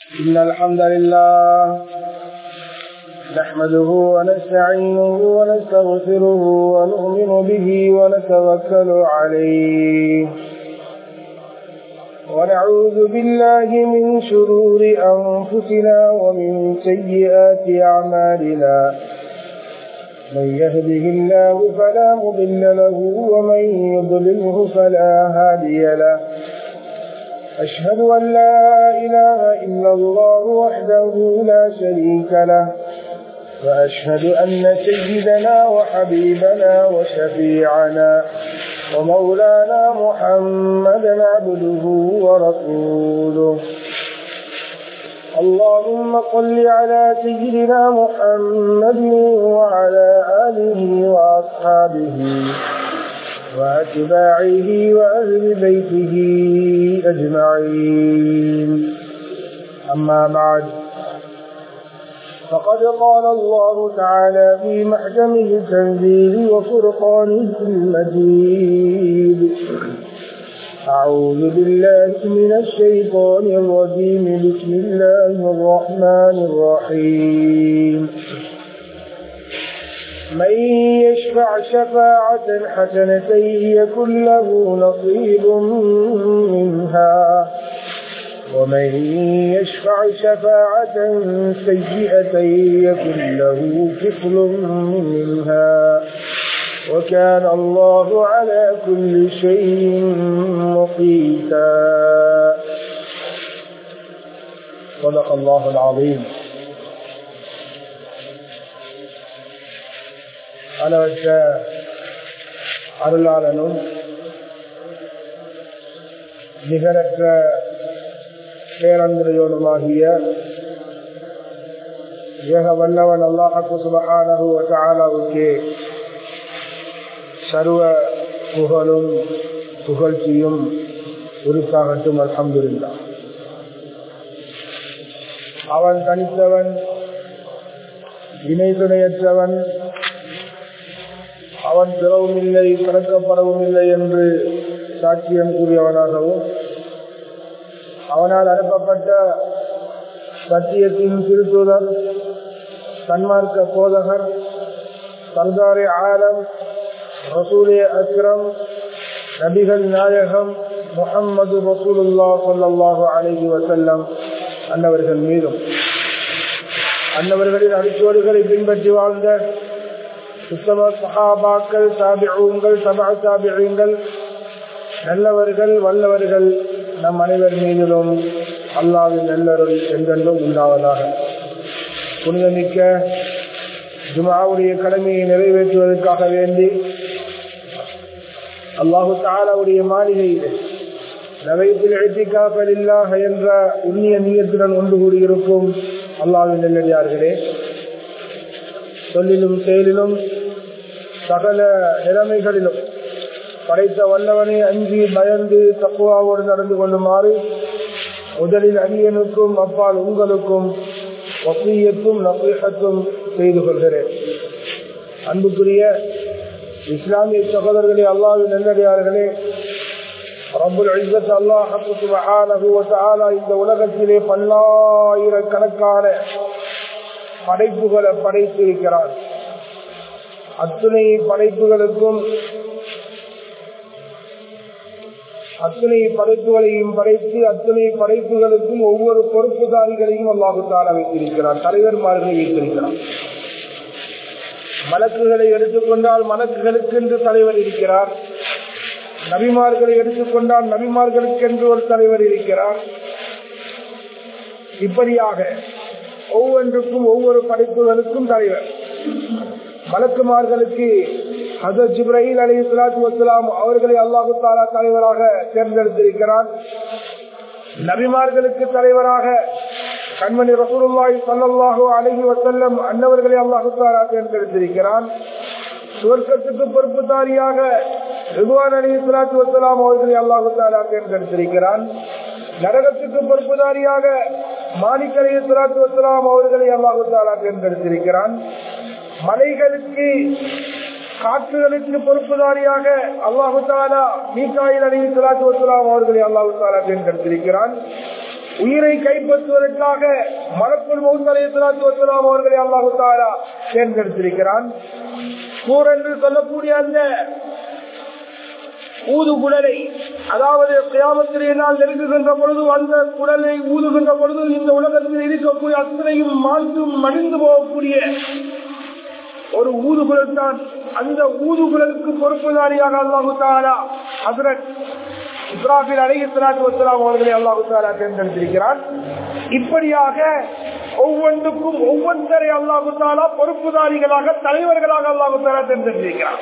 إن الحمد لله نحمده ونستعينه ونستغفره ونؤمن به ونتوكل عليه ونعوذ بالله من شرور أنفسنا ومن سيئات أعمالنا من يهده الله فلا مضل له ومن يضلله فلا هادي له أشهد أن لا إله إلا الله وحده لا شريك له وأشهد أن سيدنا وحبيبنا وشفيعنا ومولانا محمدا عبده ورسوله اللهم صل على سيدنا محمد وعلى آله وأصحابه وأتباعه وأهل بيته أجمعين أما بعد فقد قال الله تعالى في محكمه التنزيل وفرقانه المجيد أعوذ بالله من الشيطان الرجيم بسم الله الرحمن الرحيم من يشفع شفاعة حسنة يكن له نصيب منها ومن يشفع شفاعة سيئة يكن له كفل منها وكان الله على كل شيء مقيتا صدق الله العظيم அளவற்ற அருளாளனும் நிகரற்ற பேரன்புடையோனுமாகிய ஏக வல்லவன் அல்லாஹு சுபஹானஹு வதஆலாவுக்கே சர்வ புகழும் புகழ்ச்சியும் உருத்தாகட்டும் அல்ஹம்துலில்லா அவன் தனித்தவன் இணை துணையற்றவன் அவன் பிறவும் இல்லை கடக்கப்படவும் இல்லை என்று சாட்சியம் கூறியவனாகவும் அவனால் அனுப்பப்பட்ட சத்தியத்தின் திருத்துதர் சன்மார்க்க போதகர் சர்தாரே ஆலம் ரசூலே அக்ரம் நபிகள் நாயகம் முகம்மது ரசூலுல்லா சொல்லாஹு அலஹி வசல்லம் அன்னவர்கள் மீதும் அன்னவர்களின் அடிச்சோடுகளை பின்பற்றி வாழ்ந்த சுத்தம சஹாபாக்கள் சாபிஊங்கள் சபா சாபிகள் நல்லவர்கள் வல்லவர்கள் நம் அனைவர் மீதிலும் அல்லாவின் நல்லருள் என்றென்றும் உண்டாவதாக புனிதமிக்க ஜுமாவுடைய கடமையை நிறைவேற்றுவதற்காக வேண்டி அல்லாஹு தாலாவுடைய மாளிகையில் நவைத்தில் எழுத்திக்காப்பலில்லாக என்ற உண்ணிய நீயத்துடன் ஒன்று கூடியிருக்கும் அல்லாவின் நெல்லடியார்களே சொல்லிலும் செயலிலும் சகல நிலைமைகளிலும் படைத்த வல்லவனை அஞ்சி பயந்து தக்குவாவோடு நடந்து கொள்ளுமாறு முதலில் அரியனுக்கும் அப்பால் உங்களுக்கும் வசீயத்தும் நப்பீகத்தும் செய்து கொள்கிறேன் அன்புக்குரிய இஸ்லாமிய சகோதரர்களே அல்லாவின் நல்லடியார்களே ரபுல் ஐசத் அல்லாஹு இந்த உலகத்திலே பல்லாயிரக்கணக்கான படைப்புகளை படைத்திருக்கிறார் அத்துணை படைப்புகளுக்கும் அத்துணை படைப்புகளையும் படைத்து அத்துணை படைப்புகளுக்கும் ஒவ்வொரு பொறுப்புதாரிகளையும் அல்லாஹுத்தால வைத்திருக்கிறார் தலைவர்மார்களை வைத்திருக்கிறார் மலக்குகளை எடுத்துக்கொண்டால் மலக்குகளுக்கு என்று தலைவர் இருக்கிறார் நபிமார்களை எடுத்துக்கொண்டால் நபிமார்களுக்கு என்று ஒரு தலைவர் இருக்கிறார் இப்படியாக ஒவ்வொன்றுக்கும் ஒவ்வொரு படைப்புகளுக்கும் தலைவர் மலக்குமார்களுக்கு ஹசத் ஜிப்ரஹீல் அலி இஸ்லாத்து வசலாம் அவர்களை அல்லாஹு தாலா தலைவராக தேர்ந்தெடுத்திருக்கிறார் நபிமார்களுக்கு தலைவராக கண்மணி ரசூலுல்லாய் சல்லாஹு அலஹி வசல்லம் அன்னவர்களை அல்லாஹு தாலா தேர்ந்தெடுத்திருக்கிறான் சுவர்க்கத்துக்கு பொறுப்புதாரியாக ரிதுவான் அலி இஸ்லாத்து வசலாம் அவர்களை அல்லாஹு தாலா தேர்ந்தெடுத்திருக்கிறான் நரகத்துக்கு பொறுப்புதாரியாக மாலிக் அலி இஸ்லாத்து வசலாம் அவர்களை அல்லாஹு தாலா தேர்ந்தெடுத்திருக்கிறான் மலைகளுக்கு காற்றுகளுக்கு பொறுப்புதாரியாக அல்லாஹு தாலா மீகாயில் அலி சலாத்து வசலாம் அவர்களை அல்லாஹு தாலா தேர்ந்தெடுத்திருக்கிறான் உயிரை கைப்பற்றுவதற்காக மலக்குள் மௌத்தலையத்திலாம் அவர்களை அல்லாஹு தாரா தேர்ந்தெடுத்திருக்கிறான் சூர் என்று சொல்லக்கூடிய அந்த ஊது குடலை அதாவது கிராமத்திலே நாள் நெருங்குகின்ற பொழுது அந்த குடலை ஊதுகின்ற பொழுது இந்த உலகத்தில் இருக்கக்கூடிய அத்தனையும் மாண்டும் மடிந்து போகக்கூடிய ஒரு ஊதுகுழல் தான் அந்த ஊதுகுழலுக்கு பொறுப்புதாரியாக அல்லாஹு தாரா ஹசரத் இப்ராஹிம் அலி இஸ்லாத்து வசலாம் அவர்களை அல்லாஹு தாரா தேர்ந்தெடுத்திருக்கிறான் இப்படியாக ஒவ்வொன்றுக்கும் ஒவ்வொன்றரை அல்லாஹு தாலா பொறுப்புதாரிகளாக தலைவர்களாக அல்லாஹு தாலா தேர்ந்தெடுத்திருக்கிறான்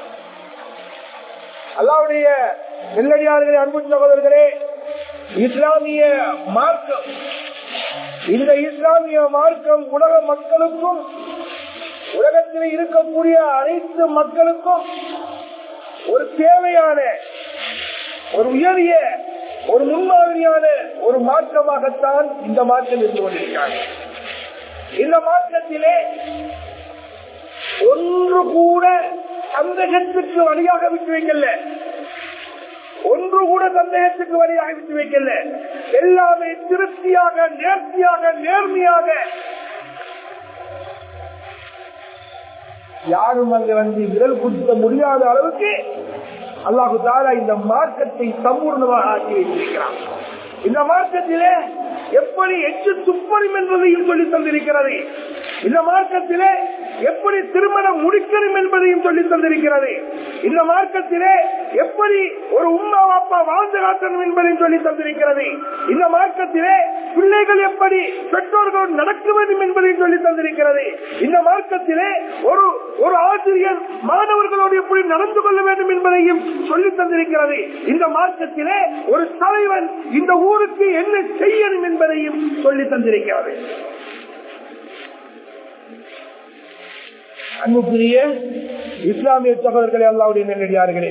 அல்லாவுடைய நெல்லடியார்களே அன்பு சகோதரர்களே இஸ்லாமிய மார்க்கம் இந்த இஸ்லாமிய மார்க்கம் உலக மக்களுக்கும் உலகத்தில் இருக்கக்கூடிய அனைத்து மக்களுக்கும் ஒரு தேவையான ஒரு உயரிய ஒரு முன்மாதிரியான ஒரு மார்க்கமாகத்தான் இந்த மார்க்கம் இருந்து கொண்டிருக்கிறாங்க இந்த மார்க்கத்திலே ஒன்று கூட சந்தேகத்துக்கு வழியாக விட்டு வைக்கல ஒன்று கூட சந்தேகத்துக்கு வழியாக விட்டு வைக்கல எல்லாமே திருப்தியாக நேர்த்தியாக நேர்மையாக யாரும் அங்கு வந்து விரல் குத்த முடியாத அளவுக்கு அல்லாஹு தாரா இந்த மார்க்கத்தை சம்பூர்ணமாக ஆக்கி வைத்திருக்கிறான் இந்த மார்க்கத்திலே எப்படி எச்சு துப்பரும் என்பதையும் சொல்லி தந்திருக்கிறது இந்த மார்க்கத்திலே எப்படி திருமணம் முடிக்கணும் என்பதையும் சொல்லி தந்திருக்கிறது இந்த மார்க்கத்திலே எப்படி ஒரு உம்மா அப்பா வாழ்ந்து காட்டணும் என்பதையும் சொல்லி தந்திருக்கிறது இந்த மார்க்கத்திலே பிள்ளைகள் எப்படி பெற்றோர்கள் நடக்க வேண்டும் என்பதையும் சொல்லி தந்திருக்கிறது இந்த மார்க்கத்திலே ஒரு ஒரு ஆசிரியர் மாணவர்களோடு எப்படி நடந்து கொள்ள வேண்டும் என்பதையும் சொல்லி தந்திருக்கிறது இந்த மார்க்கத்திலே ஒரு தலைவன் இந்த ஊருக்கு என்ன செய்யணும் என்பதையும் சொல்லி தந்திருக்கிறது அன்புக்குரிய இஸ்லாமிய சகோதரர்களே அல்லாவுடைய நெல்லடியார்களே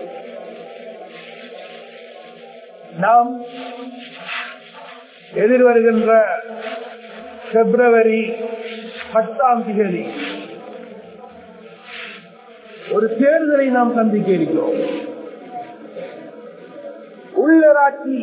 நாம் எதிர்வருகின்ற பிப்ரவரி பத்தாம் திகதி ஒரு தேர்தலை நாம் சந்திக்க இருக்கிறோம் உள்ளராட்சி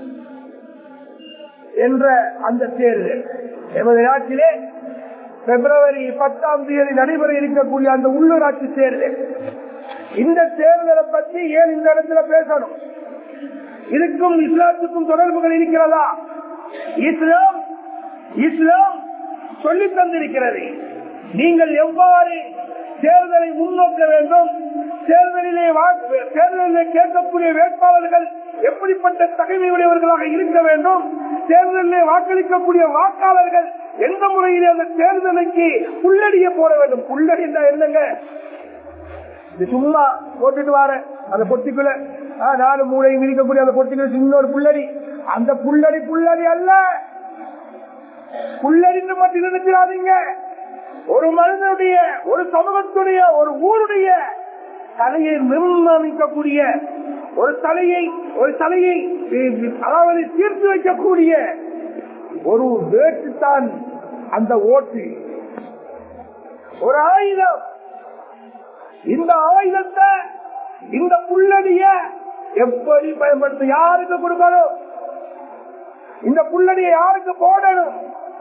என்ற அந்த தேர்தல் எமது நாட்டிலே பிப்ரவரி பத்தாம் தேதி நடைபெற இருக்கக்கூடிய அந்த உள்ளூராட்சி தேர்தல் இந்த தேர்தலை பற்றி ஏன் இந்த இடத்துல பேசணும் இதுக்கும் இஸ்லாத்துக்கும் தொடர்புகள் இருக்கிறதா இஸ்லாம் இஸ்லாம் சொல்லி தந்திருக்கிறது நீங்கள் எவ்வாறு தேர்தலை முன்னோக்க வேண்டும் தேர்தலிலே தேர்தலிலே கேட்கக்கூடிய வேட்பாளர்கள் எப்படிப்பட்ட தகைமை உடையவர்களாக இருக்க வேண்டும் தேர்தலிலே வாக்களிக்கக்கூடிய வாக்காளர்கள் எந்த முறையிலே அந்த தேர்தலுக்கு புள்ளடிய போட வேண்டும் புள்ளடி என்னங்க இது சும்மா போட்டுட்டு வார அந்த பொட்டிக்குள்ள நாலு மூளையும் இருக்கக்கூடிய அந்த பொட்டிக்குள்ள சின்ன ஒரு புள்ளடி அந்த புள்ளடி புள்ளடி அல்ல புள்ளடின்னு மட்டும் நினைச்சிடாதீங்க ஒரு மனிதனுடைய ஒரு சமூகத்துடைய ஒரு ஊருடைய தலையை நிர்ணயிக்கக்கூடிய ஒரு தலையை ஒரு தலையை அதாவது தீர்த்து வைக்கக்கூடிய ஒரு வேட்டு தான் அந்த ஓட்டு ஒரு ஆயுதம் இந்த ஆயுதத்தை இந்த புள்ளடிய எப்படி பயன்படுத்த யாருக்கு கொடுக்கணும் இந்த புள்ளடியை யாருக்கு போடணும்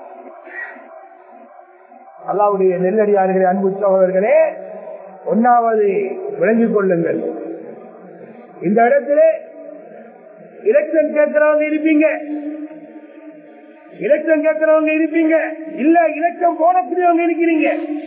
அல்லாவுடைய நெல்லடியார்களே அன்பு சகோதரர்களே ஒன்னாவது விளங்கிக் கொள்ளுங்கள் இந்த இடத்துல எலெக்ஷன் கேட்கிறவங்க இருப்பீங்க எலெக்ஷன் கேட்கிறவங்க இருப்பீங்க இல்ல எலெக்ஷன் போடக்கூடியவங்க இருக்கிறீங்க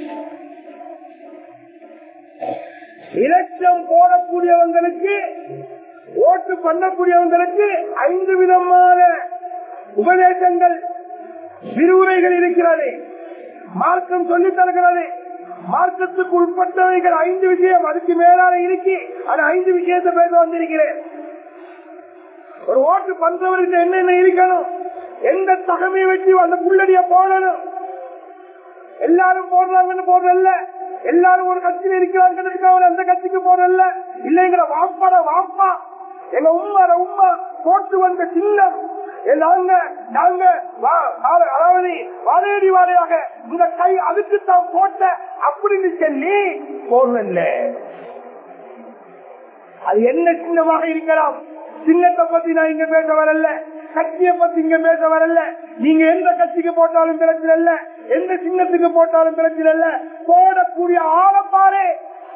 எலெக்ஷன் போடக்கூடியவங்களுக்கு ஓட்டு பண்ணக்கூடியவங்களுக்கு ஐந்து விதமான உபதேசங்கள் விரிவுரைகள் இருக்கிறது மார்க்கம் சொல்லி தருகிறது மார்க்கத்துக்கு உட்பட்டவைகள் ஐந்து விஷயம் அதுக்கு மேலால இருக்கி அது ஐந்து விஷயத்தை பேச வந்திருக்கிறேன் ஒரு ஓட்டு பண்றவருக்கு என்னென்ன இருக்கணும் எந்த தகமையை வச்சு அந்த புள்ளடிய போடணும் எல்லாரும் போடுறாங்கன்னு போடுறல்ல எல்லாரும் ஒரு கட்சியில இருக்கிறாங்க அந்த கட்சிக்கு போறல்ல இல்லைங்கிற வாப்பாட வாப்பா எங்க உம்மா உம்மா போட்டு வந்த சின்னம் நாங்க நாங்க அதாவது வாழையடி வாழையாக இந்த கை அதுக்கு தான் போட்ட அப்படின்னு சொல்லி போடல அது என்ன சின்னமாக இருக்கலாம் சின்னத்தை பத்தி நான் இங்க பேச வரல கட்சியை பத்தி இங்க பேச வரல நீங்க எந்த கட்சிக்கு போட்டாலும் பிரச்சனை இல்ல எந்த சின்னத்துக்கு போட்டாலும் பிரச்சனை இல்ல போடக்கூடிய ஆளை பாரு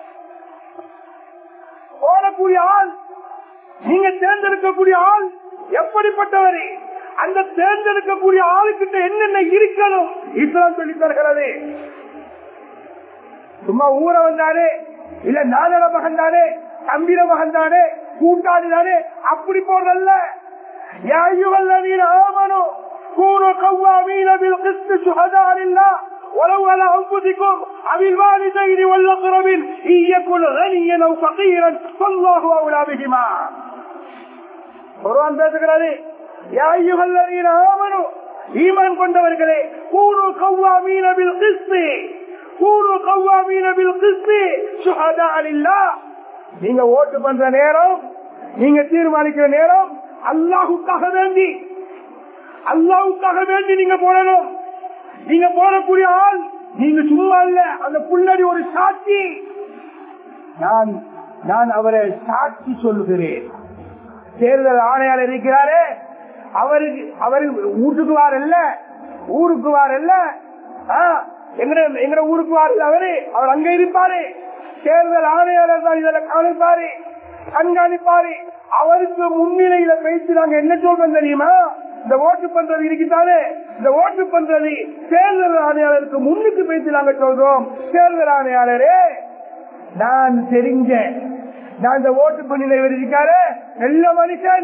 போடக்கூடிய ஆள் நீங்க தேர்ந்தெடுக்கக்கூடிய ஆள் எப்படிப்பட்டவர் அந்த தேர்ந்தெடுக்கக்கூடிய ஆளுக்கிட்ட என்னென்ன இருக்கணும் இஸ்லாம் சொல்லி தருகிறது சும்மா ஊர வந்தாரு இல்ல நாதர மகன் தானே தம்பிர மகன் தானே கூட்டாளி தானே அப்படி போறதல்ல يا أيها الذين آمنوا كونوا قوامين بالقسط شهداء لله ولو على أنفسكم أو الوالدين والأقربين إن يكن غنيا أو فقيرا فالله أولى بهما குர்ஆன் பேசுகிறது யா அய்யுஹல்லதீன ஆமனு ஈமான் கொண்டவர்களே கூனு கவ்வாமீன பில் கிஸ்தி கூனு கவ்வாமீன பில் கிஸ்தி சுஹதா லில்லாஹ் நீங்க ஓட்டு பண்ற நேரம் நீங்க தீர்மானிக்கிற நேரம் அல்லாஹ்வுக்காக வேண்டி அல்லாஹ்வுக்காக வேண்டி நீங்க போடணும் நீங்க போடக்கூடிய ஆள் நீங்க சும்மா இல்ல அந்த புள்ளடி ஒரு சாட்சி நான் நான் அவரை சாட்சி சொல்லுகிறேன் தேர்தல் ஆணையாளர் இருக்கிறாரே அவருக்கு அவரு வீட்டுக்கு வாரல்ல ஊருக்கு வாரல்ல எங்க எங்க ஊருக்கு வாரல அவரு அவர் அங்க இருப்பாரு தேர்தல் ஆணையாளர் தான் இதுல கவனிப்பாரு கண்காணிப்பாரு அவருக்கு முன்னிலையில பேசி நாங்க என்ன சொல்றோம் தெரியுமா இந்த ஓட்டு பண்றது இருக்குதானே இந்த ஓட்டு பண்றது தேர்தல் ஆணையாளருக்கு முன்னுக்கு பேசி நாங்க சொல்றோம் தேர்தல் ஆணையாளரே நான் தெரிஞ்சேன் நான் இந்த ஓட்டு பண்ணில இருக்காரு நல்ல மனுஷன்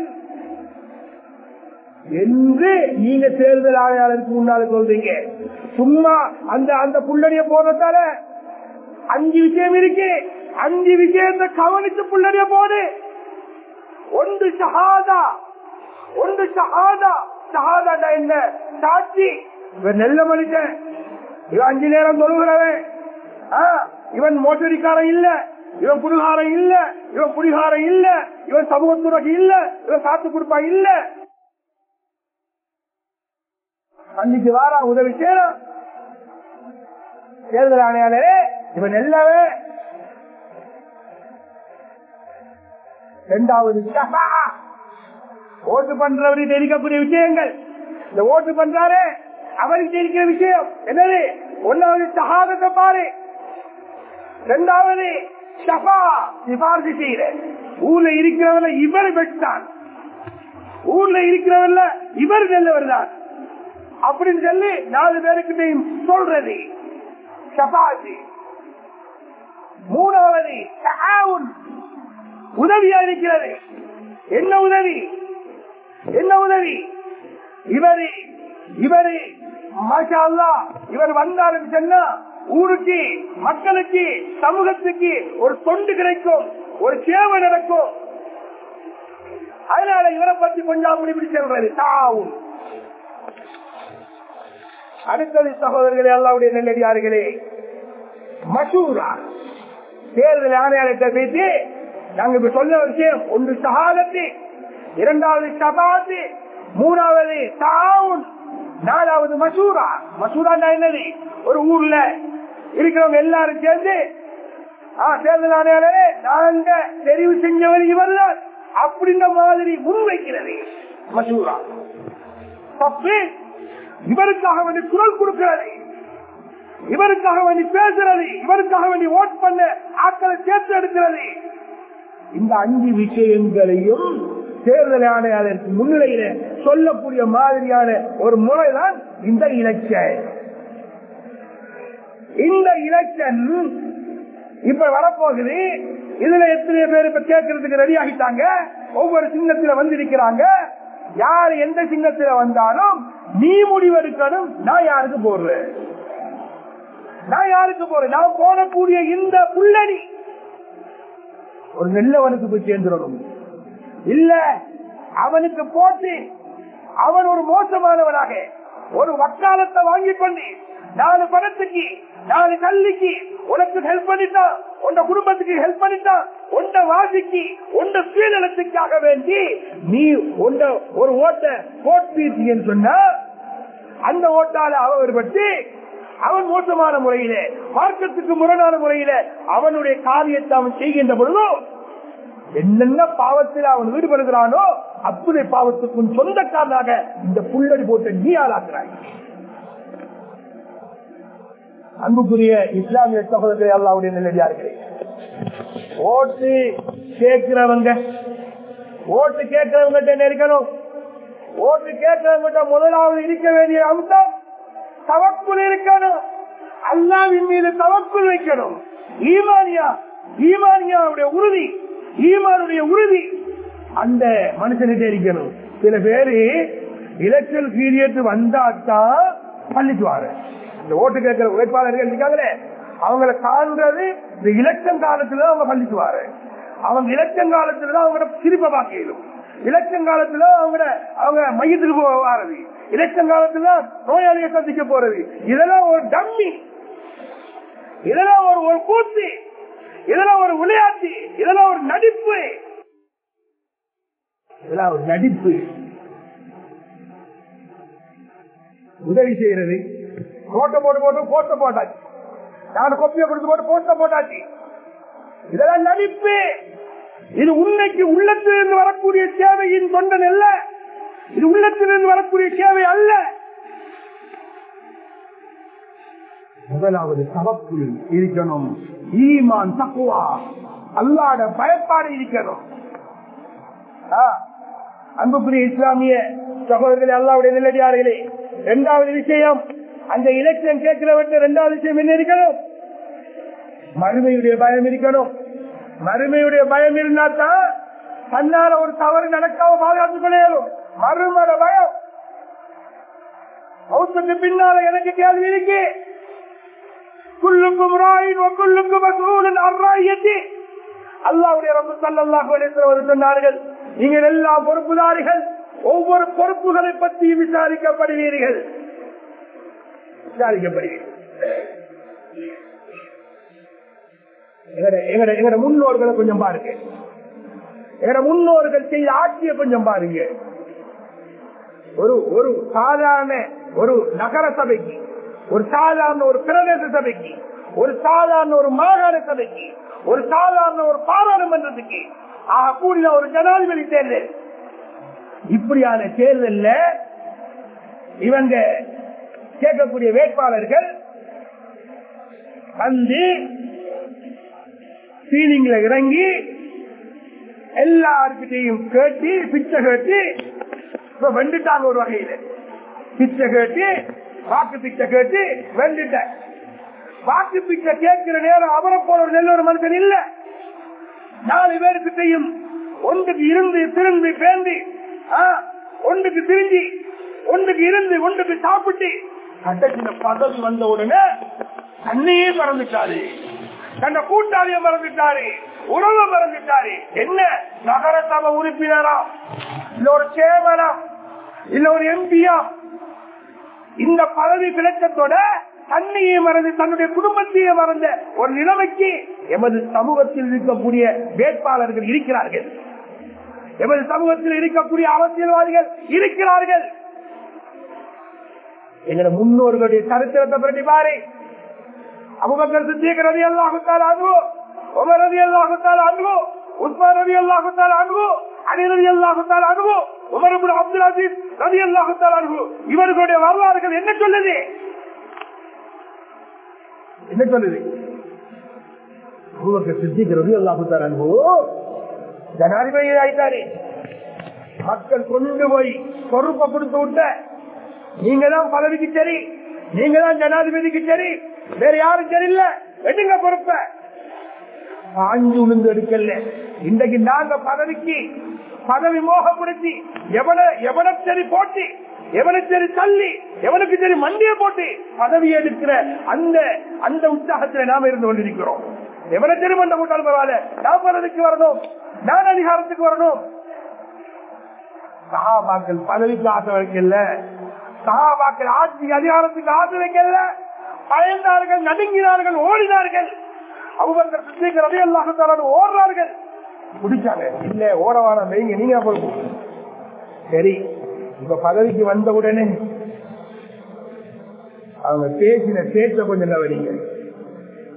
என்று நீங்க தேர்தல் ஆணையாளருக்கு முன்னால சொல்றீங்க சும்மா அந்த அந்த புள்ளடிய போறதால அஞ்சு விஷயம் இருக்கு அஞ்சு விஷயத்தை கவனித்து புள்ளடிய போடு ஒன்று ஷஹாதா ஒன்று ஷஹாதா ஷஹாதா என்ன சாட்சி இவன் நல்ல மனுஷன் இவன் அஞ்சு நேரம் தொழுகிறவன் இவன் மோசடிக்காரன் இல்ல இவன் குடுகாரம் இல்ல இவன் குடிகாரம் இல்ல இவன் சமூகத்துறகு இல்ல இவன் காத்து கொடுப்பா இல்ல அன்னைக்கு வாரா உதவி செய்யலாம் தேர்தல் ஆணையாளரே இவன் எல்லாவே இரண்டாவது ஓட்டு பண்றவருக்கு தெரிவிக்கக்கூடிய விஷயங்கள் இந்த ஓட்டு பண்றாரு அவருக்கு தெரிவிக்கிற விஷயம் என்னது ஒன்னாவது சகாதத்தை பாரு இரண்டாவது ஷபா சிபாரிசு செய்யற ஊர்ல இருக்கிறவர்ல இவர் பெற்றான் ஊர்ல இருக்கிறவர்ல இவர் நல்லவர் தான் அப்படின்னு சொல்லி நாலு பேருக்கு சொல்றது ஷபாசி மூணாவது உதவியா இருக்கிறது என்ன உதவி என்ன உதவி இவரு இவரு மாஷா இவர் வந்தாருன்னு சொன்னா ஊருக்கு மக்களுக்கு சமூகத்துக்கு ஒரு தொண்டு கிடைக்கும் ஒரு சேவை நடக்கும் அதனால இவரை பத்தி கொஞ்சம் முடிவு சொல்றது தாவும் அடுத்தது சகோதரர்களே அல்லாவுடைய நெல்லடியார்களே மசூரா தேர்தல் ஆணையாளர்கிட்ட பேசி நாங்க இப்ப சொல்ல விஷயம் ஒன்று சகாதத்து இரண்டாவது சபாத்து மூணாவது தாவுன் நாலாவது மசூரா மசூரா என்னது ஒரு ஊர்ல இருக்கிறவங்க எல்லாரும் சேர்ந்து தேர்தல் ஆணையாளரே நாங்க தெரிவு செஞ்சவர் இவர் தான் அப்படின்ற மாதிரி முன்வைக்கிறது மசூரா தப்பு இவருக்காக வேண்டி குரல் கொடுக்கிறது இவருக்காக வேண்டி பேசுறது இவருக்காக வேண்டி ஓட் பண்ண ஆக்களை சேர்த்து எடுக்கிறது இந்த அஞ்சு விஷயங்களையும் தேர்தல் ஆணையாளருக்கு முன்னிலையில சொல்லக்கூடிய மாதிரியான ஒரு முறைதான் இந்த இலட்சன் இந்த இலட்சன் இப்ப வரப்போகுது இதுல எத்தனை பேர் இப்ப கேட்கறதுக்கு ரெடி ஆகிட்டாங்க ஒவ்வொரு சின்னத்துல வந்திருக்கிறாங்க யார் எந்த சின்னத்துல வந்தாலும் நீ முடிவெடுக்கணும் நான் யாருக்கு போடுறேன் நான் யாருக்கு போறேன் நான் போடக்கூடிய இந்த புள்ளடி ஒரு நல்லவனுக்கு போய் சேர்ந்துடணும் இல்ல அவனுக்கு போட்டு அவன் ஒரு மோசமானவனாக ஒரு வக்காலத்தை வாங்கி கொண்டு நாலு பணத்துக்கு நாலு கல்விக்கு உனக்கு ஹெல்ப் பண்ணிட்டான் உண்ட குடும்பத்துக்கு ஹெல்ப் பண்ணிட்டான் உண்ட வாசிக்கு உண்ட சுயநலத்துக்காக வேண்டி நீ உண்ட ஒரு ஓட்ட போட்டீர்த்தீங்கன்னு சொன்னா அந்த ஓட்டால அவர் பற்றி அவன் மோசமான முறையில மார்க்கத்துக்கு முரணான முறையில அவனுடைய காரியத்தை அவன் செய்கின்ற பொழுதோ என்னென்ன பாவத்தில் அவன் ஈடுபடுகிறானோ அத்துணை பாவத்துக்கும் சொந்தக்காரனாக இந்த புள்ளடி போட்ட நீ ஆளாக்குறாய் அன்புக்குரிய இஸ்லாமிய சகோதரர்கள் அல்லாவுடைய நிலையார்களே ஓட்டு கேட்கிறவங்க ஓட்டு கேட்கிறவங்க இருக்கணும் ஓட்டு கேட்கிறவங்க முதலாவது இருக்க வேண்டிய அம்சம் தவக்குள் இருக்கணும் அல்லாவின் மீது தவக்குள் வைக்கணும் ஈமானியா ஈமானியாவுடைய உறுதி ஈமானுடைய உறுதி அந்த மனுஷன்கிட்ட இருக்கணும் சில பேரு எலெக்ஷன் பீரியட் வந்தாத்தான் பள்ளிக்குவாரு இந்த ஓட்டு கேட்கிற வேட்பாளர்கள் இருக்காங்களே அவங்கள காண்றது இந்த இலட்சம் காலத்துல அவங்க பள்ளிக்குவாரு அவங்க இலட்சம் காலத்துல தான் அவங்களோட சிரிப்பை பார்க்கலும் இலட்சம் காலத்துல அவங்க அவங்க மையத்துக்கு போறது இலட்சம் காலத்துல நோயாளியை சந்திக்க போறது இதெல்லாம் ஒரு டம்மி இதெல்லாம் ஒரு ஒரு கூத்து இதெல்லாம் ஒரு விளையாட்டு இதெல்லாம் ஒரு நடிப்பு இதெல்லாம் ஒரு நடிப்பு உதவி செய்யறது கோட்டை போட்டு போட்டு போட்ட போட்டாச்சு நான் கொப்பியை கொடுத்து போட்டு போட்ட போட்டாச்சு இதெல்லாம் நடிப்பு இது உண்மைக்கு உள்ளத்திலிருந்து வரக்கூடிய சேவையின் தொண்டன் அல்ல இது உள்ளத்திலிருந்து வரக்கூடிய சேவை அல்ல முதலாவது தவக்குள் இருக்கணும் ஈமான் தக்குவா அல்லாட பயப்பாடு இருக்கணும் அன்புக்குரிய இஸ்லாமிய சகோதரர்களே அல்லாவுடைய நிலடியார்களே இரண்டாவது விஷயம் அந்த இலட்சியம் கேட்கிறவற்றை இரண்டாவது விஷயம் என்ன இருக்கணும் மறுமையுடைய பயம் இருக்கணும் மறுமையுடைய பயம் இருந்தால்தான் தன்னால ஒரு தவறு நடக்காம பாதுகாத்துக் கொள்ளையும் மறுமட பயம் மௌத்துக்கு பின்னால எனக்கு கேள்வி இருக்கு குள்ளுக்கும் ராயின் ஒக்குள்ளுக்கும் மசூலன் அர்ராயத்தி அல்லாவுடைய ரப்பு சல்லாஹ் அலிஸ்வர் சொன்னார்கள் நீங்கள் எல்லாம் பொறுப்புதாரிகள் ஒவ்வொரு பொறுப்புகளை பற்றி விசாரிக்கப்படுவீர்கள் விசாரிக்கப்படுவீர்கள் எங்கட முன்னோர்களை கொஞ்சம் பாருங்க எங்கட முன்னோர்கள் செய்த ஆட்சியை கொஞ்சம் பாருங்க ஒரு ஒரு சாதாரண ஒரு நகர சபைக்கு ஒரு சாதாரண ஒரு பிரதேச சபைக்கு ஒரு சாதாரண ஒரு மாகாண சபைக்கு ஒரு சாதாரண ஒரு பாராளுமன்றத்துக்கு ஆக கூடிய ஒரு ஜனாதிபதி தேர்தல் இப்படியான தேர்தல்ல இவங்க கேட்கக்கூடிய வேட்பாளர்கள் வந்து சீலிங்ல இறங்கி எல்லாருக்கிட்டையும் கேட்டு பிச்சை கேட்டு இப்ப வெண்டுட்டாங்க ஒரு வகையில பிச்சை கேட்டு வாக்கு பிச்சை கேட்டு வெண்டுட்ட வாக்கு பிச்சை கேட்கிற நேரம் அவரை போல ஒரு நல்ல ஒரு மனுஷன் இல்ல நாலு பேருக்கிட்டையும் ஒன்றுக்கு இருந்து திரும்பி பேந்தி ஒன்றுக்கு திரும்பி ஒன்றுக்கு இருந்து ஒன்றுக்கு சாப்பிட்டு கட்டத்தின பதவி வந்த உடனே தன்னையே மறந்துட்டாரு தன்னை கூட்டாளிய மறந்துட்டாரு உறவை மறந்துட்டாரு என்ன நகரசபை உறுப்பினரா இல்ல ஒரு சேவனா இல்ல ஒரு எம்பியா இந்த பதவி கிடைச்சத்தோட தன்னையே மறந்து தன்னுடைய குடும்பத்தையே மறந்த ஒரு நிலைமைக்கு எமது சமூகத்தில் இருக்கக்கூடிய வேட்பாளர்கள் இருக்கிறார்கள் எமது சமூகத்தில் இருக்கக்கூடிய அரசியல்வாதிகள் இருக்கிறார்கள் எங்களோட முன்னோர்களுடைய சரித்திரத்தை பற்றி பாரு அபுபக்கர் சித்திக் ரவி அல்லாஹுத்தால் அன்பு உமர் ரவி அல்லாஹுத்தால் அன்பு உஸ்மான் ரவி அல்லாஹுத்தால் அன்பு அலி ரவி அல்லாஹுத்தால் அன்பு உமர் அப்துல் அசீஸ் ரவி அல்லாஹுத்தால் அன்பு இவர்களுடைய வரலாறுகள் என்ன சொல்லுது என்ன சொல்லுது அபுபக்கர் சித்திக் ரவி அல்லாஹுத்தால் அன்பு ஜனாதிபதி ஆயிட்டாரு மக்கள் கொண்டு போய் பொறுப்பை கொடுத்து விட்ட நீங்க தான் பதவிக்கு சரி நீங்க தான் ஜனாதிபதிக்கு சரி வேற யாரும் சரியில்ல எடுங்க பொறுப்ப ஆஞ்சு உளுந்து எடுக்கல இன்றைக்கு நாங்க பதவிக்கு பதவி மோகப்படுத்தி எவன எவன சரி போட்டு எவனுக்கு சரி தள்ளி எவனுக்கு சரி மண்டிய போட்டு பதவி எடுக்கிற அந்த அந்த உற்சாகத்தில் நாம இருந்து கொண்டிருக்கிறோம் எவனை சரி மண்ட போட்டாலும் பரவாயில்ல நான் பதவிக்கு வரணும் நான் அதிகாரத்துக்கு வரணும் சகாபாக்கள் பதவிக்கு ஆசை வைக்கல சகாபாக்கள் ஆட்சி அதிகாரத்துக்கு ஆசை வைக்கல பயந்தார்கள் நடுங்கினார்கள் ஓடினார்கள் அவங்க சித்திக்கிறது எல்லாம் ஓடுறார்கள் பிடிச்சாங்க இல்ல ஓடவான வைங்க நீங்க பொறுப்பு சரி இப்ப பதவிக்கு வந்த உடனே அவங்க பேசின பேச்ச கொஞ்சம் கவனிங்க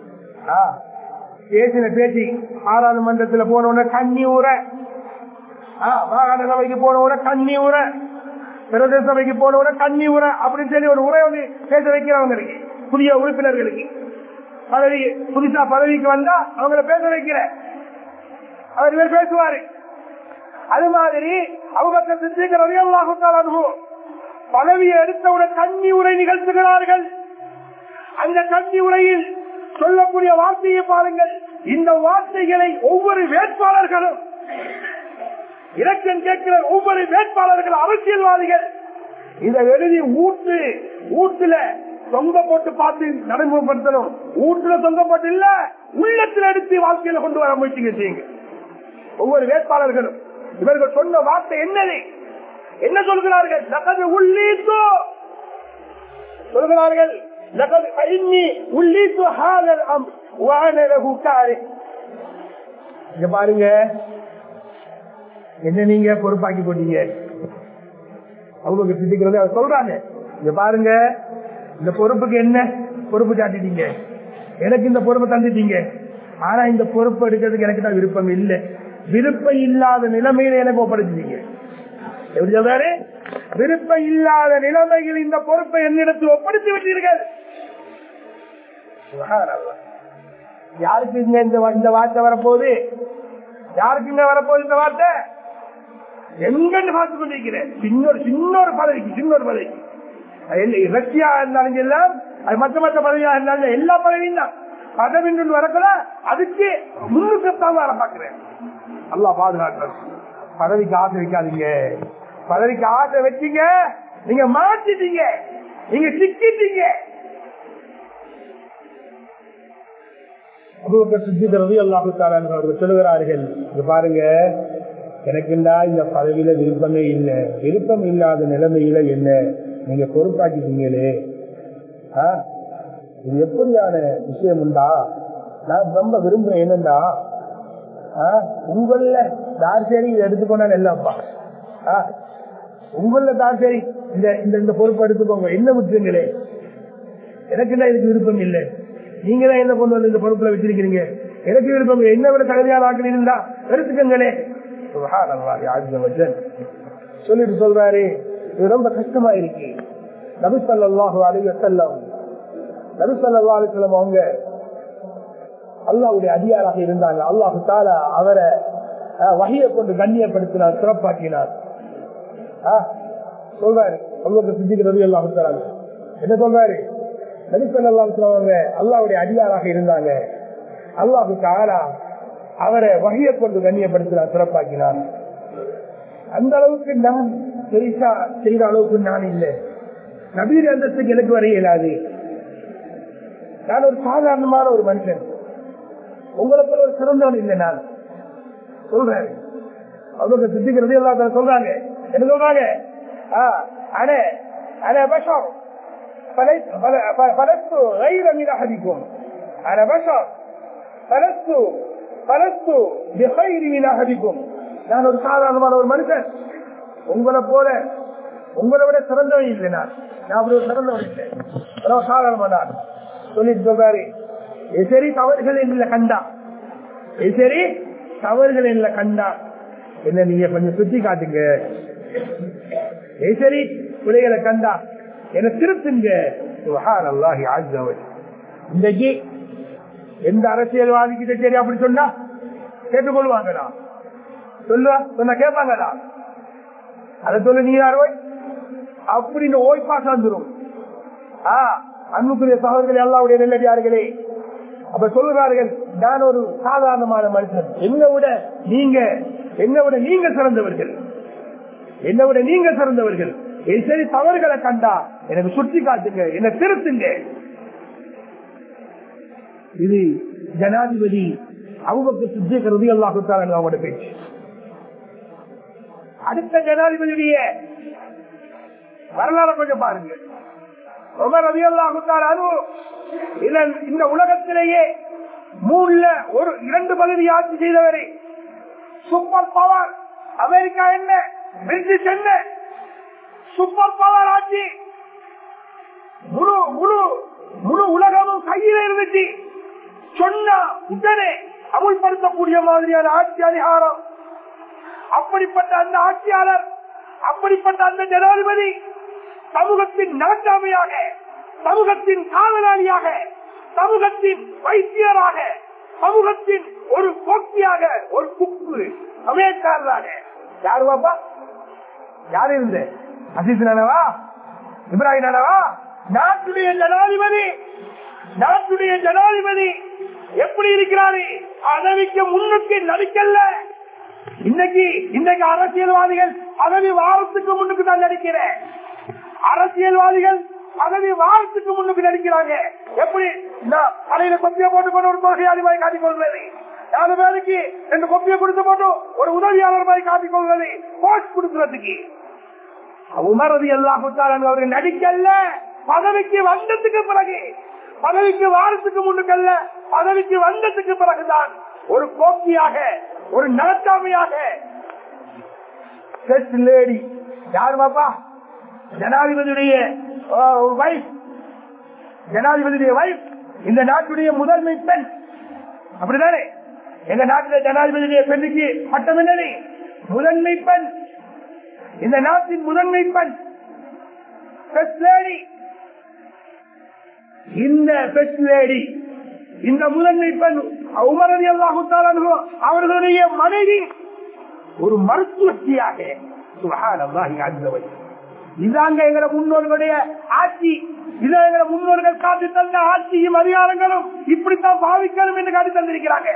பேசின பேச்சு பாராளுமன்றத்தில் போன உடனே கண்ணி ஊற மாகாண சபைக்கு போனவன கண்ணி உர பிரதேச சபைக்கு போனவன கண்ணி உர அப்படின்னு சொல்லி ஒரு உரை வந்து பேச வைக்கிறவங்களுக்கு புதிய உறுப்பினர்களுக்கு பதவி புதுசா பதவிக்கு வந்தா அவங்கள பேச வைக்கிற அவர் இவர் பேசுவாரு அது மாதிரி அவங்க சிந்திக்கிறது அனுபவம் பதவியை எடுத்தவுடன் கண்ணி உரை நிகழ்த்துகிறார்கள் அந்த கண்ணி உரையில் சொல்லக்கூடிய வார்த்தையை பாருங்கள் இந்த வார்த்தைகளை ஒவ்வொரு வேட்பாளர்களும் இலக்கம் கேட்கிற ஒவ்வொரு வேட்பாளர்கள் அரசியல்வாதிகள் இதை எழுதி ஊட்டு ஊட்டுல தொங்க போட்டு பார்த்து நடைமுறைப்படுத்தணும் ஊட்டுல தொங்க போட்டு இல்ல உள்ளத்தில் எடுத்து வாழ்க்கையில கொண்டு வர முயற்சிங்க செய்யுங்க ஒவ்வொரு வேட்பாளர்களும் இவர்கள் சொன்ன வார்த்தை என்னது என்ன சொல்கிறார்கள் நகது உள்ளீட்டோ சொல்கிறார்கள் لقد فإني وليت هذا الأمر وأنا له كاره இங்க பாருங்க என்ன நீங்க பொறுப்பாக்கி போட்டீங்க அவங்க சிந்திக்கிறது அவர் சொல்றாங்க இங்க பாருங்க இந்த பொறுப்புக்கு என்ன பொறுப்பு சாட்டிட்டீங்க எனக்கு இந்த பொறுப்பை தந்துட்டீங்க ஆனா இந்த பொறுப்பு எடுக்கிறதுக்கு எனக்கு தான் விருப்பம் இல்லை விருப்பம் இல்லாத நிலைமையில எனக்கு ஒப்படைச்சிட்டீங்க எப்படி சொல்றாரு விருப்பம் இல்லாத நிலைமையில் இந்த பொறுப்பை என்னிடத்தில் ஒப்படைத்து விட்டீர்கள் யாருக்கு இங்க இந்த இந்த வார்த்தை வரப்போகுது யாருக்கு இங்க வரப்போகுது இந்த வார்த்தை எங்கன்னு பார்த்து கொண்டிருக்கிறேன் சின்ன சின்ன ஒரு பதவிக்கு சின்ன ஒரு பதவிக்கு ரஷ்யா இருந்தாலும் எல்லாம் அது மற்ற மற்ற பதவியா இருந்தாலும் எல்லா பதவியும் தான் பதவி வரக்கூட அதுக்கு முன்னுக்கு வர பாக்குறேன் நல்லா பாதுகாக்கிறேன் பதவிக்கு ஆசை வைக்காதீங்க பதவிக்கு ஆசை வச்சீங்க நீங்க மாட்டிட்டீங்க நீங்க சிக்கிட்டீங்க சொல்லுகிறார்கள் பாருங்க எனக்குண்டா இந்த பதவியில விருப்பமே இல்லை விருப்பம் இல்லாத நிலைமையில என்ன நீங்க பொறுப்பாக்கிட்டீங்களே இது எப்படியான விஷயம் உண்டா நான் ரொம்ப விரும்புறேன் என்னண்டா உங்கள தார்சேரி இதை எடுத்துக்கொண்டா நெல்லப்பா உங்கள தார்சேரி இந்த இந்த பொறுப்பை எடுத்துக்கோங்க என்ன விட்டுருங்களே எனக்கு என்ன இதுக்கு விருப்பம் இல்லை நீங்க தான் என்ன கொண்டு வந்து இந்த பொறுப்புல வச்சிருக்கீங்க எனக்கு விருப்பம் என்ன விட தகுதியான ஆட்கள் இருந்தா எடுத்துக்கங்களே சொல்லிட்டு சொல்றாரு இது ரொம்ப கஷ்டமா இருக்கு நபிசல்லாஹு அலிவசல்லம் நபிசல்லா அலிஸ்லம் அவங்க அல்லாவுடைய அதிகாராக இருந்தாங்க அல்லாஹு தாலா அவரை வகையை கொண்டு கண்ணியப்படுத்தினார் சிறப்பாக்கினார் சொல்றாரு அல்லாஹ் சித்திக்கிறது அல்லாஹு தாலா என்ன சொல்றாரு நபிசல்லாங்க அல்லாவுடைய அதிகாராக இருந்தாங்க அல்லாஹு தாலா அவரை வகையை கொண்டு கண்ணியப்படுத்தினார் சிறப்பாக்கினார் அந்த அளவுக்கு நான் பெரிசா செய்த அளவுக்கு நான் இல்லை நபீர் அந்தஸ்துக்கு எனக்கு வர இயலாது நான் ஒரு சாதாரணமான ஒரு மனுஷன் உங்களை போல ஒரு சிறந்தவன் இல்லை நான் சொல்றேன் அவங்க சித்திக்கிறது எல்லாத்தையும் சொல்றாங்க என்ன சொல்றாங்க அனே அனே பஷம் فلست غير من احدكم انا بشر فلست فلست بخير من احدكم நான் ஒரு சாதாரணமான ஒரு மனுஷன் உங்களை போல உங்களை விட சிறந்தவன் இல்லை நான் நான் அப்படி ஒரு சிறந்தவன் இல்லை சாதாரணமான நான் சொல்லிட்டு சொல்றாரு சரி தவறுகள் என்ன கண்டா சரி தவறுகள் என்ன கண்டா என்ன நீங்க கொஞ்சம் சுத்தி காட்டுங்க சரி பிள்ளைகளை கண்டா என்ன திருத்துங்க அல்லாஹி ஆஜ்ஜவன் இன்றைக்கு எந்த அரசியல்வாதிக்கிட்ட சரி அப்படி சொன்னா கேட்டுக்கொள்வாங்களா சொல்லுவா சொன்ன கேட்பாங்களா அதை சொல்லு நீ யார் ஓய் அப்படின்னு ஓய் பாஸ் வந்துடும் அன்புக்குரிய சகோதரர்கள் எல்லாவுடைய நெல்லடியார்களே அப்ப சொல்லுகிறார்கள் நான் ஒரு சாதாரணமான மனுஷன் என்னை விட நீங்க என்னை விட நீங்க சிறந்தவர்கள் என்னை விட நீங்க சிறந்தவர்கள் சரி தவறுகளை கண்டா எனக்கு சுற்றி காட்டுங்க என்ன திருத்துங்க இது ஜனாதிபதி அவங்க சித்திக்கிறது எல்லாத்தாங்க அவங்களோட பேச்சு அடுத்த ஜனாதிபதியுடைய வரலாறு கொஞ்சம் பாருங்க உமர் ரவி அல்லாஹு இந்த உலகத்திலேயே மூணுல ஒரு இரண்டு பகுதி ஆட்சி செய்தவரை சூப்பர் பவர் அமெரிக்கா என்ன பிரிட்டிஷ் என்ன சூப்பர் பவர் ஆட்சி முழு முழு முழு உலகமும் கையில இருந்துச்சு சொன்னா உடனே அமுல்படுத்தக்கூடிய மாதிரியான ஆட்சி அதிகாரம் அப்படிப்பட்ட அந்த ஆட்சியாளர் அப்படிப்பட்ட அந்த ஜனாதிபதி சமூகத்தின் நாட்டாமையாக சமூகத்தின் காவலாளியாக சமூகத்தின் வைத்தியராக சமூகத்தின் ஒரு போக்கியாக ஒரு குப்பு சமயக்காரராக யாரு பாப்பா யாரு இருந்து அசீஸ் நானவா இப்ராஹிம் நானவா நாட்டுடைய ஜனாதிபதி நாட்டுடைய ஜனாதிபதி எப்படி இருக்கிறாரு பதவிக்கு முன்னுக்கு நடிக்கல இன்னைக்கு இன்னைக்கு அரசியல்வாதிகள் பதவி வாரத்துக்கு முன்னுக்கு தான் நடிக்கிறேன் அரசியல்வாதிகள் பதவி வாரத்துக்கு முன்னுக்கு நடிக்கிறாங்க எப்படி நான் தலையில கொப்பிய போட்டு கொண்டு ஒரு தொகையாளி மாதிரி காட்டிக் கொள்வது நாலு பேருக்கு ரெண்டு கொப்பிய கொடுத்து போட்டு ஒரு உதவியாளர் மாதிரி காட்டிக் கொள்வது போஸ்ட் கொடுக்கறதுக்கு உமரது எல்லாம் அவர்கள் நடிக்கல பதவிக்கு வந்ததுக்கு பிறகு பதவிக்கு வாரத்துக்கு முன்னுக்கல்ல பதவிக்கு வந்ததுக்கு பிறகுதான் ஒரு கோப்பியாக ஒரு நலத்தாமையாக லேடி யாரு பாப்பா ஜனாதிபதியுடைய வைஃப் ஜனாதிபதியுடைய வைஃப் இந்த நாட்டுடைய முதன்மை பெண் அப்படிதானே எங்க நாட்டில் ஜனாதிபதியுடைய பெண்ணுக்கு பட்டம் என்னது முதன்மை பெண் இந்த நாட்டின் முதன்மை பெண் ஃபர்ஸ்ட் லேடி இந்த ஃபர்ஸ்ட் லேடி இந்த முதன்மை பெண் உமரதி அல்லாஹு அவர்களுடைய மனைவி ஒரு மருத்துவச்சியாக இதாங்க எங்களை முன்னோர்களுடைய ஆட்சி இதான் எங்களை முன்னோர்கள் காட்டி தந்த ஆட்சியும் அதிகாரங்களும் இப்படித்தான் பாவிக்கணும் என்று காட்டி தந்திருக்கிறாங்க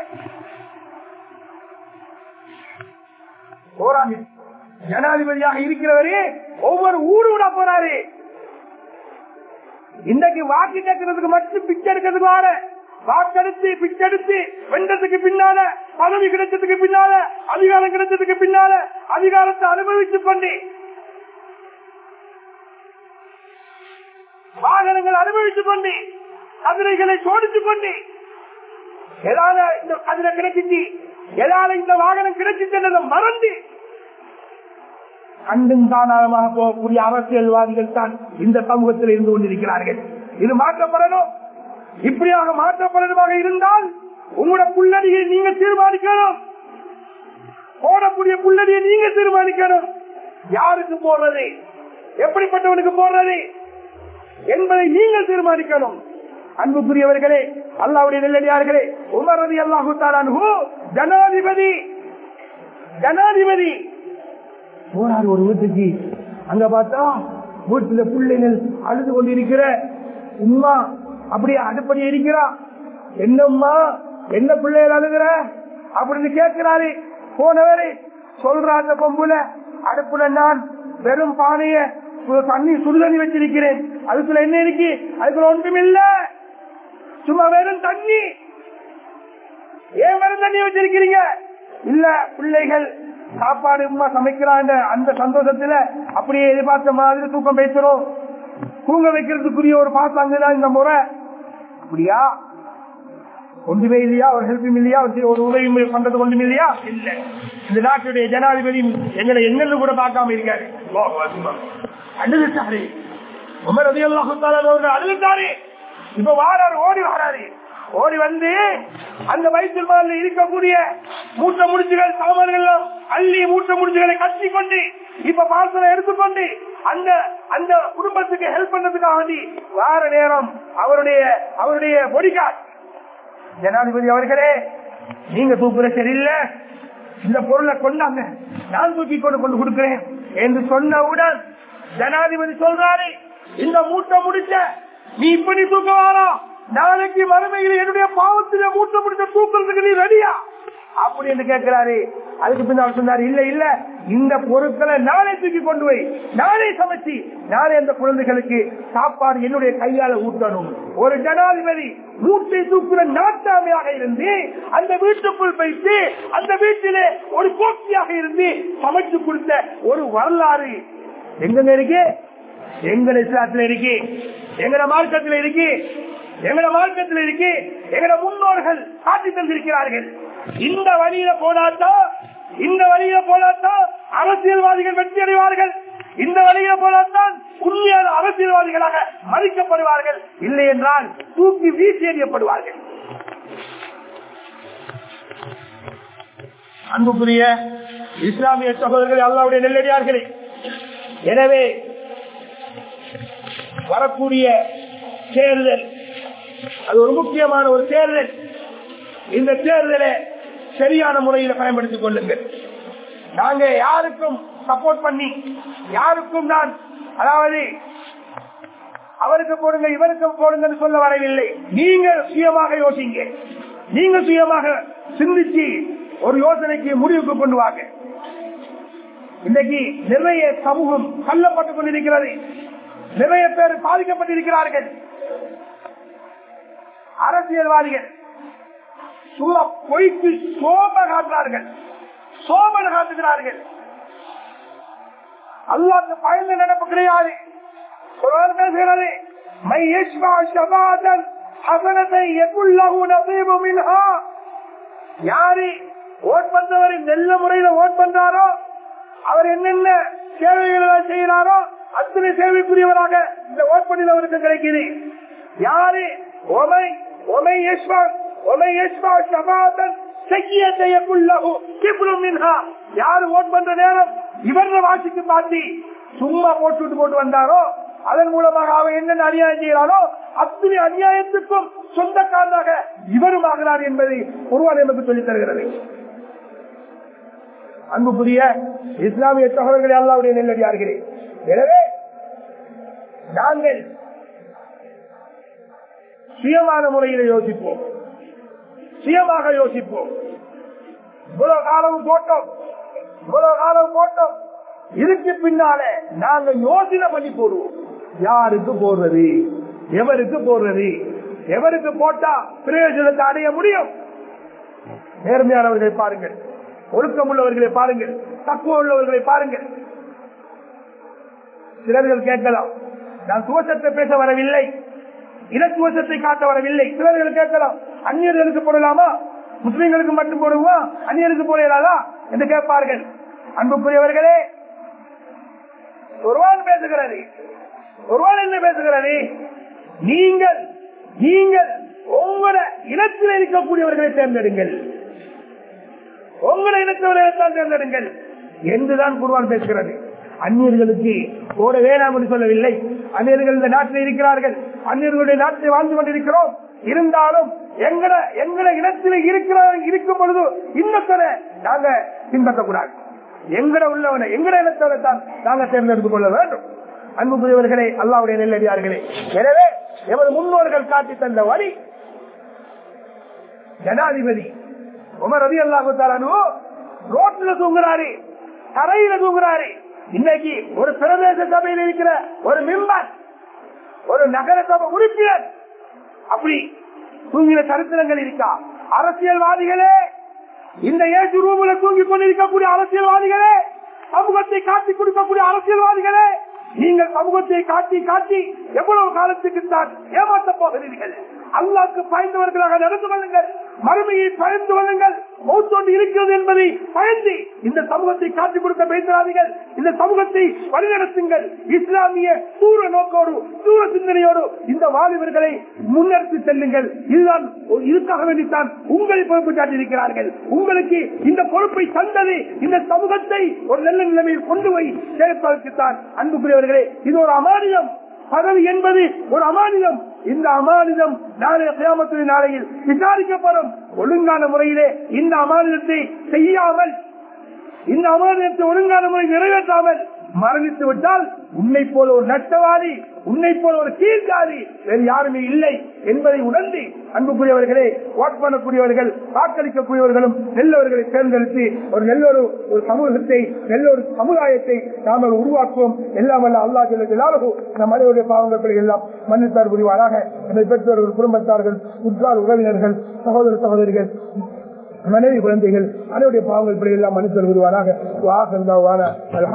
போராடி ஜனாதிபதியாக இருக்கிறவரே ஒவ்வொரு ஊரு விட போறாரு இன்னைக்கு வாக்கு கேட்கறதுக்கு மட்டும் பிச்சை எடுக்கிறதுக்கு வார வாக்கெடுத்து பிச்செடுத்து வென்றதுக்கு பின்னால பதவி கிடைச்சதுக்கு பின்னால அதிகாரம் கிடைச்சதுக்கு பின்னால அதிகாரத்தை அனுபவிச்சு கொண்டு வாகனங்கள் அனுபவிச்சு கொண்டு கதிரைகளை சோடிச்சு கொண்டு எதால இந்த கதிரை கிடைச்சிச்சு எதால இந்த வாகனம் கிடைச்சிச்சு மறந்து கண்டும் காணாதமாக போகக்கூடிய அரசியல்வாதிகள் தான் இந்த சமூகத்தில் இருந்து கொண்டிருக்கிறார்கள் இது மாற்றப்படணும் இப்படியாக மாற்றப்படணுமாக இருந்தால் உங்களோட புள்ளடியை நீங்க தீர்மானிக்கணும் போடக்கூடிய புள்ளடியை நீங்க தீர்மானிக்கணும் யாருக்கு போடுறது எப்படிப்பட்டவனுக்கு போடுறது என்பதை நீங்கள் தீர்மானிக்கணும் அன்புக்குரியவர்களே அல்லாவுடைய நெல்லடியார்களே உமரதி அல்லாஹு தாலானு ஜனாதிபதி ஜனாதிபதி போறாரு ஒரு வீட்டுக்கு அங்க பார்த்தா வீட்டுல பிள்ளைகள் அழுது கொண்டிருக்கிற உமா அப்படியே அடுப்படி இருக்கிறா என்னம்மா என்ன பிள்ளைகள் அழுகிற அப்படின்னு கேட்கிறாரு போனவரு சொல்ற அந்த பொம்புல அடுப்புல நான் வெறும் பானைய தண்ணி சுடுதண்ணி வச்சிருக்கிறேன் அதுக்குள்ள என்ன இருக்கு அதுக்குள்ள ஒன்றும் இல்ல சும்மா வெறும் தண்ணி ஏன் வெறும் தண்ணி வச்சிருக்கிறீங்க இல்ல பிள்ளைகள் சாப்பாடு உமா சமைக்கிறான் அந்த சந்தோஷத்துல அப்படியே எதிர்பார்த்த மாதிரி தூக்கம் பேசுறோம் தூங்க வைக்கிறதுக்குரிய ஒரு பாசாங்கதான் இந்த முறை அப்படியா ஒன்றுமே இல்லையா ஒரு ஹெல்ப்பும் இல்லையா ஒரு உதவி பண்றது ஒன்றும் இல்லையா இல்ல இந்த நாட்டுடைய ஜனாதிபதி எங்களை என்னன்னு கூட பார்க்காம இருக்காரு அழுதுட்டாரு உமர் அதிகம் அழுதுட்டாரு இப்ப வாராரு ஓடி வாராரு ஓடி வந்து அந்த வயிற்று இருக்கக்கூடிய மூட்டை முடிச்சுகள் சாமான்கள் அள்ளி மூட்டை முடிச்சுகளை கட்டி கொண்டு இப்ப பார்சலை எடுத்துக்கொண்டு அந்த அந்த குடும்பத்துக்கு ஹெல்ப் பண்ணதுக்காக வேண்டி வார நேரம் அவருடைய அவருடைய பொடிகாட் ஜனாதிபதி அவர்களே நீங்க தூக்குற சரியில்லை இந்த பொருளை கொண்டாங்க நான் தூக்கி கொண்டு கொண்டு கொடுக்கிறேன் என்று சொன்னவுடன் ஜனாதிபதி சொல்றாரு இந்த மூட்டை முடிச்ச நீ இப்படி தூக்க வாரா நாளைக்கு மறுமையில் என்னுடைய பாவத்தில மூட்டை முடிச்ச தூக்குறதுக்கு நீ ரெடியா அப்படி என்று கேட்கிறாரு அதுக்கு பின்னால் சொன்னார் இல்ல இல்ல இந்த பொருட்களை நானே தூக்கி கொண்டு போய் நானே சமைச்சு நானே அந்த குழந்தைகளுக்கு சாப்பாடு என்னுடைய கையால ஊட்டணும் ஒரு ஜனாதிபதி மூட்டை தூக்குற நாட்டாமையாக இருந்து அந்த வீட்டுக்குள் வைத்து அந்த வீட்டிலே ஒரு கோப்பியாக இருந்து சமைச்சு கொடுத்த ஒரு வரலாறு எங்க இருக்கு எங்க இஸ்லாத்துல இருக்கு எங்கட மார்க்கத்தில் இருக்கு எங்கட மார்க்கத்தில் இருக்கு எங்கட முன்னோர்கள் காட்டி தந்திருக்கிறார்கள் இந்த வழியில போனாத்தான் இந்த வழியில போனாத்தான் அரசியல்வாதிகள் வெற்றி அடைவார்கள் இந்த வழியில போனால்தான் உண்மையான அரசியல்வாதிகளாக மதிக்கப்படுவார்கள் இல்லை என்றால் தூக்கி வீசி எறியப்படுவார்கள் அன்புக்குரிய இஸ்லாமிய சகோதரர்கள் அல்லாவுடைய நெல்லடியார்களே எனவே வரக்கூடிய தேர்தல் அது ஒரு முக்கியமான ஒரு தேர்தல் இந்த தேர்தலை சரியான முறையில் பயன்படுத்திக் கொள்ளுங்கள் நாங்க யாருக்கும் சப்போர்ட் பண்ணி யாருக்கும் நான் அதாவது அவருக்கு போடுங்க இவருக்கு போடுங்கன்னு சொல்ல வரவில்லை நீங்க சுயமாக யோசிங்க நீங்க சுயமாக சிந்திச்சு ஒரு யோசனைக்கு முடிவுக்கு கொண்டு வாங்க இன்னைக்கு நிறைய சமூகம் தள்ளப்பட்டுக் கொண்டிருக்கிறது நிறைய பேர் பாதிக்கப்பட்டிருக்கிறார்கள் அரசியல்வாதிகள் சும்மா பொய்க்கு சோம காட்டுறார்கள் சோமன காட்டுகிறார்கள் அல்லாக்கு பயந்து நடப்பு கிடையாது குர்ஆன் பேசுகிறது மை யஷ்பா ஷபாதன் ஹஸனத்தை யகுல்லஹு நஸீபு மின்ஹா யாரு ஓட் பண்றவர் நல்ல முறையில ஓட் பண்றாரோ அவர் என்னென்ன சேவைகள் எல்லாம் செய்யறாரோ அத்தனை சேவைக்குரியவராக இந்த ஓட் பண்ணினவருக்கு கிடைக்குது யாரு ஒமை ஒமை யஷ்பா ஒமை யஷ்பா ஷபாதன் யாரு ஓட் பண்ற நேரம் இவர வாசிக்கு மாத்தி சும்மா போட்டு போட்டு வந்தாரோ அதன் மூலமாக அவன் என்னென்ன அநியாயம் செய்யறாரோ அத்தனை அநியாயத்துக்கும் சொந்தக்காரனாக இவரும் ஆகிறார் என்பதை ஒருவான் நமக்கு சொல்லித் தருகிறது அன்புக்குரிய இஸ்லாமிய சகோதரர்களே அல்லாவுடைய நெல்லடியார்களே எனவே நாங்கள் சுயமான முறையில் யோசிப்போம் சுயமாக யோசிப்போம் இவ்வளவு காலம் போட்டோம் இவ்வளவு காலம் போட்டோம் இதுக்கு பின்னாலே நாங்க யோசனை பண்ணி போடுவோம் யாருக்கு போடுறது எவருக்கு போடுறது எவருக்கு போட்டா பிரயோஜனத்தை அடைய முடியும் நேர்மையானவர்களை பாருங்கள் ஒழுக்கம் உள்ளவர்களை பாருங்கள் தக்குவ உள்ளவர்களை பாருங்கள் சிலர்கள் கேட்கலாம் நான் துவசத்தை பேச வரவில்லை இலத்துவசத்தை காட்ட வரவில்லை சிலர்கள் கேட்கலாம் அந்நியர்களுக்கு போடலாமா முஸ்லிம்களுக்கு மட்டும் போடுவோமா அந்நியருக்கு போடலாதா என்று கேட்பார்கள் அன்புக்குரியவர்களே ஒருவான் பேசுகிறது ஒருவான் என்ன பேசுகிறது நீங்கள் நீங்கள் உங்களோட இனத்தில் இருக்கக்கூடியவர்களை தேர்ந்தெடுங்கள் உங்களோட இனத்தவர்களைத்தான் தேர்ந்தெடுங்கள் என்றுதான் குருவான் பேசுகிறது அந்நியர்களுக்கு போட வேணாம் என்று சொல்லவில்லை அந்நியர்கள் இந்த நாட்டில் இருக்கிறார்கள் அந்நியர்களுடைய நாட்டில் வாழ்ந்து கொண்டிருக்கிறோம் இருந்தாலும் எங்கட எங்கட இனத்தில் இருக்கிற இருக்கும் பொழுது இன்னத்தனை நாங்க பின்பற்றக்கூடாது எங்கட உள்ளவனை எங்கட இனத்தவரை தான் நாங்க தேர்ந்தெடுத்துக் கொள்ள வேண்டும் அன்புக்குரியவர்களே அல்லாவுடைய நெல்லடியார்களே எனவே எமது முன்னோர்கள் காட்டி தந்த வழி ஜனாதிபதி உமர் ரதி அல்லாஹு ரோட்ல தூங்குறாரு தரையில தூங்குறாரு இன்னைக்கு ஒரு பிரதேச சபையில் இருக்கிற ஒரு மெம்பர் ஒரு நகர சபை உறுப்பினர் அப்படி தூங்கின சரித்திரங்கள் இருக்கா அரசியல்வாதிகளே இந்த ஏஜ் ரூம்ல தூங்கி கொண்டிருக்கக்கூடிய அரசியல்வாதிகளே சமூகத்தை காட்டி கொடுக்கக்கூடிய அரசியல்வாதிகளே நீங்கள் சமூகத்தை காட்டி காட்டி எவ்வளவு காலத்துக்கு தான் ஏமாற்றப் போகிறீர்கள் அல்லாக்கு பயந்தவர்களாக நடந்து கொள்ளுங்கள் மறுமையை பயந்து கொள்ளுங்கள் மௌத்தோண்டு இருக்கிறது என்பதை பயந்து இந்த சமூகத்தை காட்டிக் கொடுக்க பேசுகிறார்கள் இந்த சமூகத்தை வழிநடத்துங்கள் இஸ்லாமிய தூர நோக்கோடு தூர சிந்தனையோடு இந்த வாலிபர்களை முன்னெடுத்து செல்லுங்கள் இதுதான் இதுக்காக வேண்டித்தான் உங்களை பொறுப்பு சாட்டியிருக்கிறார்கள் உங்களுக்கு இந்த பொறுப்பை தந்தது இந்த சமூகத்தை ஒரு நல்ல நிலைமையில் கொண்டு போய் சேர்ப்பதற்குத்தான் அன்புக்குரியவர்களே இது ஒரு அமானியம் பதவி என்பது ஒரு அமானிதம் இந்த அமானிதம் நாளைய கிராமத்தின் நாளையில் விசாரிக்கப்படும் ஒழுங்கான முறையிலே இந்த அமானிதத்தை செய்யாமல் இந்த அமானிதத்தை ஒழுங்கான முறை நிறைவேற்றாமல் மரணித்து விட்டால் உன்னை போல ஒரு நஷ்டவாதி உன்னை போல ஒரு கீழ்காதி வேறு யாருமே இல்லை என்பதை உணர்ந்து அன்புக்குரியவர்களே வாட் பண்ணக்கூடியவர்கள் வாக்களிக்கக்கூடியவர்களும் நெல்லவர்களை தேர்ந்தெடுத்து ஒரு நெல்லொரு ஒரு சமூகத்தை நெல்லொரு சமுதாயத்தை நாங்கள் உருவாக்குவோம் எல்லாம் அல்ல அல்லா ஜெல்லாலகு நம் அனைவருடைய பாவங்கள் எல்லாம் மன்னித்தார் புரிவாராக என்னை பெற்றோர்கள் குடும்பத்தார்கள் உற்றார் உறவினர்கள் சகோதர சகோதரிகள் மனைவி குழந்தைகள் அனைவருடைய பாவங்கள் பிள்ளை எல்லாம் மன்னித்தல் புரிவாராக